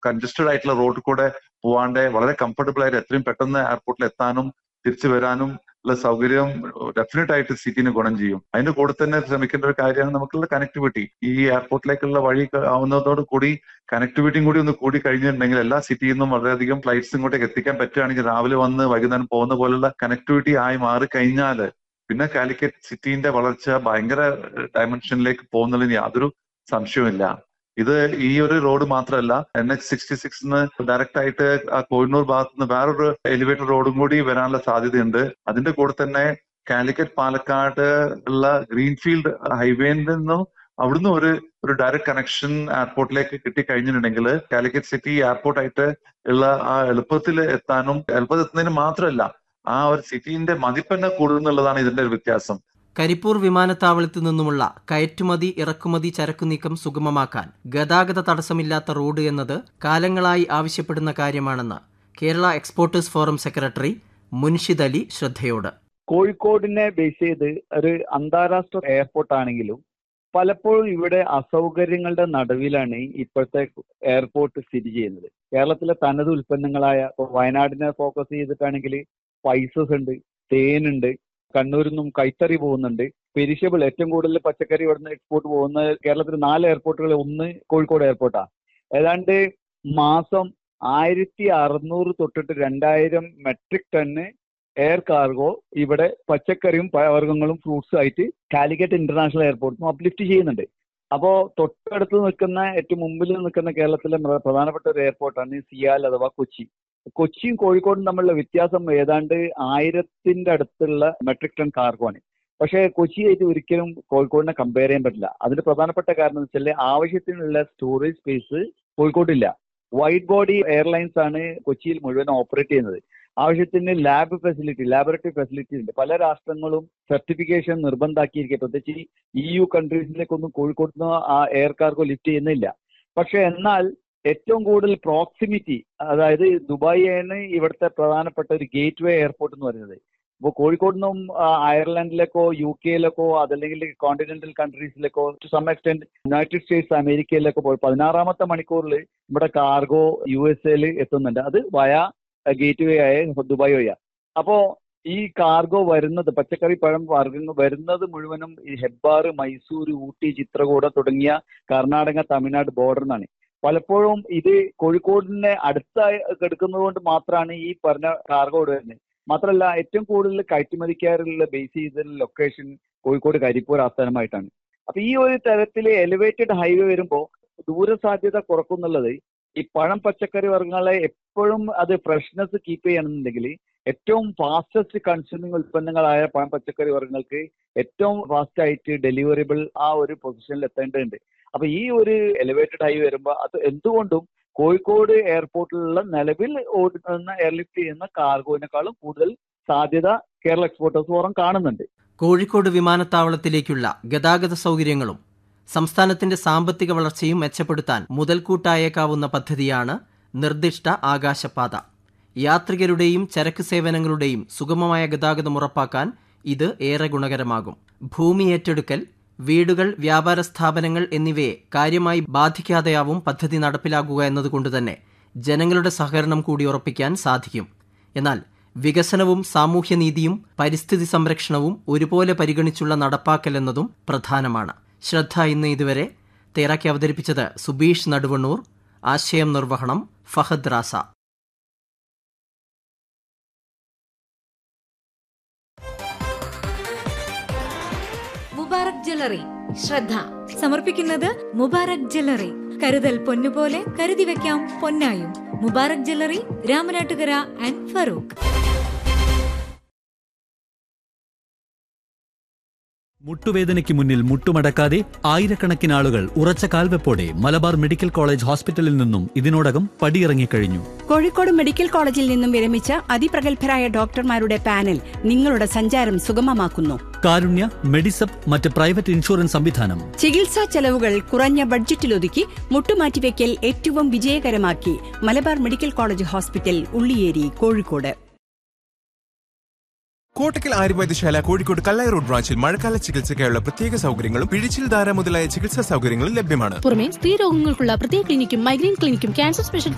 congested ആയിട്ടുള്ള റോഡിൽ കൂടെ പോവാണ്ട് വളരെ കംഫർട്ടബിൾ ആയിട്ട് എത്രയും പെട്ടെന്ന് എയർപോർട്ടിൽ എത്താനും തിരിച്ചു വരാനും ഉള്ള സൗകര്യം ഡെഫിനറ്റ് ആയിട്ട് സിറ്റിന് ഗുണം ചെയ്യും അതിന്റെ കൂടെ തന്നെ ശ്രമിക്കേണ്ട ഒരു കാര്യമാണ് നമുക്കുള്ള കണക്ടിവിറ്റി ഈ എയർപോർട്ടിലേക്കുള്ള വഴി ആവുന്നതോട് കൂടി കണക്ടിവിറ്റിയും കൂടി ഒന്ന് കൂടി കഴിഞ്ഞിട്ടുണ്ടെങ്കിൽ എല്ലാ സിറ്റിയിൽ നിന്നും വളരെയധികം ഫ്ലൈറ്റ്സ് ഇങ്ങോട്ടേക്ക് എത്തിക്കാൻ പറ്റുകയാണെങ്കിൽ രാവിലെ വന്ന് വൈകുന്നേരം പോകുന്ന പോലുള്ള കണക്ടിവിറ്റി ആയി മാറി കഴിഞ്ഞാൽ പിന്നെ കാലിക്കറ്റ് സിറ്റിന്റെ വളർച്ച ഭയങ്കര ഡയമെൻഷനിലേക്ക് പോകുന്നതിന് യാതൊരു സംശയവുമില്ല ഇത് ഈ ഒരു റോഡ് മാത്രമല്ല എൻ എച്ച് സിക്സ്റ്റി സിക്സിന് ഡയറക്റ്റ് ആയിട്ട് ആ കോഹിനൂർ ഭാഗത്ത് നിന്ന് വേറൊരു എലിവേറ്റഡ് റോഡും കൂടി വരാനുള്ള സാധ്യതയുണ്ട് അതിന്റെ കൂടെ തന്നെ കാലിക്കറ്റ് പാലക്കാട് ഉള്ള ഗ്രീൻഫീൽഡ് ഹൈവേയിൽ നിന്നും അവിടുന്ന് ഒരു ഒരു ഡയറക്റ്റ് കണക്ഷൻ എയർപോർട്ടിലേക്ക് കിട്ടിക്കഴിഞ്ഞിട്ടുണ്ടെങ്കിൽ കാലിക്കറ്റ് സിറ്റി എയർപോർട്ടായിട്ട് ഉള്ള ആ എളുപ്പത്തിൽ എത്താനും എളുപ്പത്തിൽ എത്തുന്നതിന് മാത്രമല്ല ആ ഒരു സിറ്റിന്റെ മതിപ്പന്നെ കൂടുന്നുള്ളതാണ് ഇതിന്റെ ഒരു വ്യത്യാസം കരിപ്പൂർ വിമാനത്താവളത്തിൽ നിന്നുമുള്ള കയറ്റുമതി ഇറക്കുമതി ചരക്കു നീക്കം സുഗമമാക്കാൻ ഗതാഗത തടസ്സമില്ലാത്ത റോഡ് എന്നത് കാലങ്ങളായി ആവശ്യപ്പെടുന്ന കാര്യമാണെന്ന് Kerala exporters forum secretary Munshid Ali ശ്രദ്ധയോട് കോഴിക്കോടിനെ ബേസ് ചെയ്ത് ഒരു അന്താരാഷ്ട്ര എയർപോർട്ട് ആണെങ്കിലും പലപ്പോഴും ഇവിടെ അസൗകര്യങ്ങളുടെ നടുവിലാണ് ഇപ്പോഴത്തെ എയർപോർട്ട് സ്ഥിതി ചെയ്യുന്നത് കേരളത്തിലെ തനത് ഉൽപ്പന്നങ്ങളായ ഇപ്പൊ വയനാടിനെ ഫോക്കസ് ചെയ്തിട്ടാണെങ്കിൽ സ്പൈസസ് ഉണ്ട് തേനുണ്ട് കണ്ണൂരിൽ നിന്നും കൈത്തറി പോകുന്നുണ്ട് പെരിഷബിൾ ഏറ്റവും കൂടുതൽ പച്ചക്കറി ഇവിടുന്ന് എക്സ്പോർട്ട് പോകുന്ന കേരളത്തിൽ നാല് എയർപോർട്ടുകൾ ഒന്ന് കോഴിക്കോട് എയർപോർട്ടാണ് ഏതാണ്ട് മാസം ആയിരത്തി അറുന്നൂറ് തൊട്ടിട്ട് രണ്ടായിരം മെട്രിക് ടണ്ണ് എയർ കാർഗോ ഇവിടെ പച്ചക്കറിയും പഴവർഗ്ഗങ്ങളും ഫ്രൂട്ട്സും ആയിട്ട് കാലിക്കറ്റ് ഇന്റർനാഷണൽ എയർപോർട്ടിനും അപ്ലിഫ്റ്റ് ചെയ്യുന്നുണ്ട് അപ്പോൾ തൊട്ടടുത്ത് നിൽക്കുന്ന ഏറ്റവും മുമ്പിൽ നിൽക്കുന്ന കേരളത്തിലെ പ്രധാനപ്പെട്ട ഒരു എയർപോർട്ടാണ് സിയാൽ അഥവാ കൊച്ചി കൊച്ചിയും കോഴിക്കോടും തമ്മിലുള്ള വ്യത്യാസം ഏതാണ്ട് ആയിരത്തിന്റെ അടുത്തുള്ള മെട്രിക് ടൺ കാർഗോ ആണ് പക്ഷേ കൊച്ചിയായിട്ട് ഒരിക്കലും കോഴിക്കോടിനെ കമ്പയർ ചെയ്യാൻ പറ്റില്ല അതിന്റെ പ്രധാനപ്പെട്ട കാരണം എന്ന് വെച്ചാൽ ആവശ്യത്തിനുള്ള സ്റ്റോറേജ് സ്പേസ് കോഴിക്കോടില്ല വൈറ്റ് ബോഡി എയർലൈൻസ് ആണ് കൊച്ചിയിൽ മുഴുവൻ ഓപ്പറേറ്റ് ചെയ്യുന്നത് ആവശ്യത്തിന് ലാബ് ഫെസിലിറ്റി ലാബറട്ടറി ഫെസിലിറ്റി ഉണ്ട് പല രാഷ്ട്രങ്ങളും സർട്ടിഫിക്കേഷൻ നിർബന്ധാക്കിയിരിക്കുക പ്രത്യേകിച്ച് ഇ യു കൺട്രീസിലേക്കൊന്നും കോഴിക്കോട് നിന്ന് ആ എയർ കാർഗോ ലിഫ്റ്റ് ചെയ്യുന്നില്ല പക്ഷെ എന്നാൽ ഏറ്റവും കൂടുതൽ പ്രോക്സിമിറ്റി അതായത് ദുബായിയാണ് ഇവിടുത്തെ പ്രധാനപ്പെട്ട ഒരു ഗേറ്റ് വേ എയർപോർട്ട് എന്ന് പറയുന്നത് ഇപ്പോൾ കോഴിക്കോട് നിന്നും അയർലൻഡിലേക്കോ യു കെയിലേക്കോ അതല്ലെങ്കിൽ കോണ്ടിനെന്റൽ കൺട്രീസിലേക്കോ to some extent United States അമേരിക്കയിലേക്കോ പോയി പതിനാറാമത്തെ മണിക്കൂറിൽ ഇവിടെ കാർഗോ യു എസ് എയിൽ എത്തുന്നുണ്ട് അത് വയ ഗേറ്റ് വേ ആയ ദുബായ് വഴിയാ അപ്പോ ഈ കാർഗോ വരുന്നത് പച്ചക്കറി പഴം വർഗ്ഗങ്ങൾ വരുന്നത് മുഴുവനും ഈ ഹെബ്ബാർ മൈസൂർ ഊട്ടി ചിത്രകൂട തുടങ്ങിയ കർണാടക തമിഴ്നാട് ബോർഡറിൽ നിന്നാണ് പലപ്പോഴും ഇത് കോഴിക്കോടിനെ അടുത്തായി കിടക്കുന്നത് കൊണ്ട് മാത്രമാണ് ഈ പറഞ്ഞ കാർഗോ വരുന്നത് മാത്രമല്ല ഏറ്റവും കൂടുതൽ കയറ്റുമതിക്കാരുള്ള ബേസ് ചെയ്ത ലൊക്കേഷൻ കോഴിക്കോട് കരിപ്പൂർ ആസ്ഥാനമായിട്ടാണ് അപ്പൊ ഈ ഒരു തരത്തിൽ എലിവേറ്റഡ് ഹൈവേ വരുമ്പോൾ ദൂരസാധ്യത കുറക്കുന്നുള്ളത് ഈ പഴം പച്ചക്കറി വർഗ്ഗങ്ങളെ എപ്പോഴും അത് ഫ്രഷ്നെസ് കീപ്പ് ചെയ്യണമെന്നുണ്ടെങ്കിൽ ഏറ്റവും ഫാസ്റ്റസ്റ്റ് കൺസ്യൂമിങ് ഉൽപ്പന്നങ്ങളായ പഴം പച്ചക്കറി വർഗ്ഗങ്ങൾക്ക് ഏറ്റവും ഫാസ്റ്റ് ആയിട്ട് ഡെലിവറിബിൾ ആ ഒരു പൊസിഷനിൽ എത്തേണ്ടതുണ്ട് അപ്പൊ ഈ ഒരു എലിവേറ്റഡ് ഹൈവേ വരുമ്പോൾ അത് എന്തുകൊണ്ടും കോഴിക്കോട് എയർപോർട്ടിലുള്ള നിലവിൽ ഓടുന്ന എയർലിഫ്റ്റ് ചെയ്യുന്ന കാർഗോവിനേക്കാളും കൂടുതൽ സാധ്യത കേരള എക്സ്പോർട്ടേഴ്സ് ഫോറം കാണുന്നുണ്ട് കോഴിക്കോട് വിമാനത്താവളത്തിലേക്കുള്ള ഗതാഗത സൗകര്യങ്ങളും സംസ്ഥാനത്തിന്റെ സാമ്പത്തിക വളർച്ചയും മെച്ചപ്പെടുത്താൻ മുതൽക്കൂട്ടായേക്കാവുന്ന പദ്ധതിയാണ് നിർദ്ദിഷ്ട ആകാശപാത യാത്രികരുടെയും ചരക്ക് സേവനങ്ങളുടെയും സുഗമമായ ഗതാഗതം ഉറപ്പാക്കാൻ ഇത് ഏറെ ഗുണകരമാകും ഭൂമി ഏറ്റെടുക്കൽ വീടുകൾ വ്യാപാര സ്ഥാപനങ്ങൾ എന്നിവയെ കാര്യമായി ബാധിക്കാതെയാവും പദ്ധതി നടപ്പിലാക്കുക എന്നതുകൊണ്ട് തന്നെ ജനങ്ങളുടെ സഹകരണം കൂടി ഉറപ്പിക്കാൻ സാധിക്കും എന്നാൽ വികസനവും സാമൂഹ്യനീതിയും പരിസ്ഥിതി സംരക്ഷണവും ഒരുപോലെ പരിഗണിച്ചുള്ള നടപ്പാക്കൽ എന്നതും പ്രധാനമാണ് ശ്രദ്ധ ഇന്ന് ഇതുവരെ തയ്യാറാക്കി അവതരിപ്പിച്ചത് സുബീഷ് നടുവണ്ണൂർ ആശയം നിർവഹണം ഫഹദ് റാസ മുബാറക് ജ്വല്ലറി ശ്രദ്ധ സമർപ്പിക്കുന്നത് മുബാറക് ജ്വല്ലറി കരുതൽ പൊന്നുപോലെ കരുതി വെക്കാം പൊന്നായും മുബാറക് ജ്വല്ലറി രാമനാട്ടുകര ആൻഡ് ഫറൂഖ് മുട്ടുവേദനയ്ക്ക് മുന്നിൽ മുട്ടുമടക്കാതെ ആയിരക്കണക്കിന് ആളുകൾ ഉറച്ച കാൽവെപ്പോടെ മലബാർ മെഡിക്കൽ കോളേജ് ഹോസ്പിറ്റലിൽ നിന്നും ഇതിനോടകം പടിയിറങ്ങിക്കഴിഞ്ഞു കോഴിക്കോട് മെഡിക്കൽ കോളേജിൽ നിന്നും വിരമിച്ച അതിപ്രഗത്ഭരായ ഡോക്ടർമാരുടെ പാനൽ നിങ്ങളുടെ സഞ്ചാരം സുഗമമാക്കുന്നു കാരുണ്യ മെഡിസപ്പ് മറ്റ് പ്രൈവറ്റ് ഇൻഷുറൻസ് സംവിധാനം ചികിത്സാ ചെലവുകൾ കുറഞ്ഞ ബഡ്ജറ്റിലൊതുക്കി മുട്ടുമാറ്റിവെക്കൽ ഏറ്റവും വിജയകരമാക്കി Malabar medical college hospital Ulliyeri Kozhikode Kottakkal Ayurvedasala Kozhikode Kallai road ബ്രാഞ്ചിൽ മഴക്കാല ചികിത്സയ്ക്കായുള്ള പ്രത്യേക സൗകര്യങ്ങളും പിഴിച്ചിൽ ധാര മുതലായ ചികിത്സാ സൗകര്യങ്ങളും ലഭ്യമാണ് പുറമെ സ്ത്രീ രോഗങ്ങൾക്കുള്ള പ്രത്യേക ക്ലിനിക്കും മൈഗ്രെയിൻ ക്ലിനിക്കും ക്യാൻസർ സ്പെഷ്യൽ